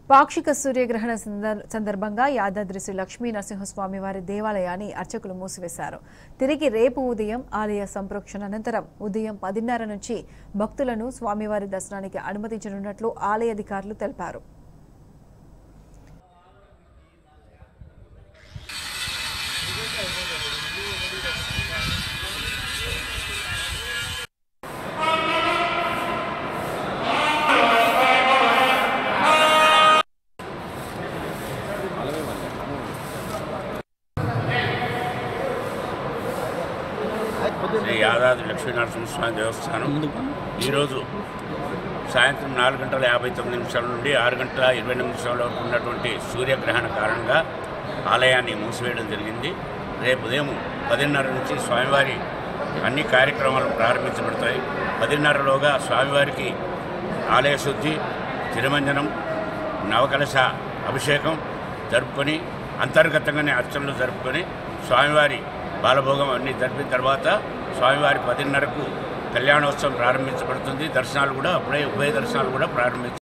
పాక్షిక సూర్యగ్రహణ సందర్- సందర్భంగా యాదాద్రి శ్రీ లక్ష్మీ నరసింహస్వామి వారి దేవాలయాన్ని అర్చకులు మూసివేశారు తిరిగి రేపు ఉదయం ఆలయ సంప్రోక్షణ అనంతరం ఉదయం పదిన్నర నుంచి భక్తులను స్వామివారి దర్శనానికి అనుమతించనున్నట్లు ఆలయ అధికారులు తెలిపారు శ్రీ యాదాద్రి లక్ష్మీనరసింహస్వామి దేవస్థానం ఈరోజు సాయంత్రం నాలుగు గంటల యాభై తొమ్మిది నిమిషాల నుండి ఆరు గంటల ఇరవై ఎనిమిది నిమిషాల వరకు ఉన్నటువంటి సూర్యగ్రహణ కారణంగా ఆలయాన్ని మూసివేయడం జరిగింది రేపు ఉదయం పదిన్నర నుంచి స్వామివారి అన్ని కార్యక్రమాలు ప్రారంభించబడతాయి పదిన్నరలోగా స్వామివారికి ఆలయ శుద్ధి తిరుమంజనం నవకలశ అభిషేకం జరుపుకొని అంతర్గతంగానే అర్చనలు జరుపుకొని స్వామివారి బాలభోగం అన్నీ జరిపిన తర్వాత స్వామివారి పదిన్నరకు కళ్యాణోత్సవం ప్రారంభించబడుతుంది దర్శనాలు కూడా అప్పుడే ఉభయ దర్శనాలు కూడా ప్రారంభించ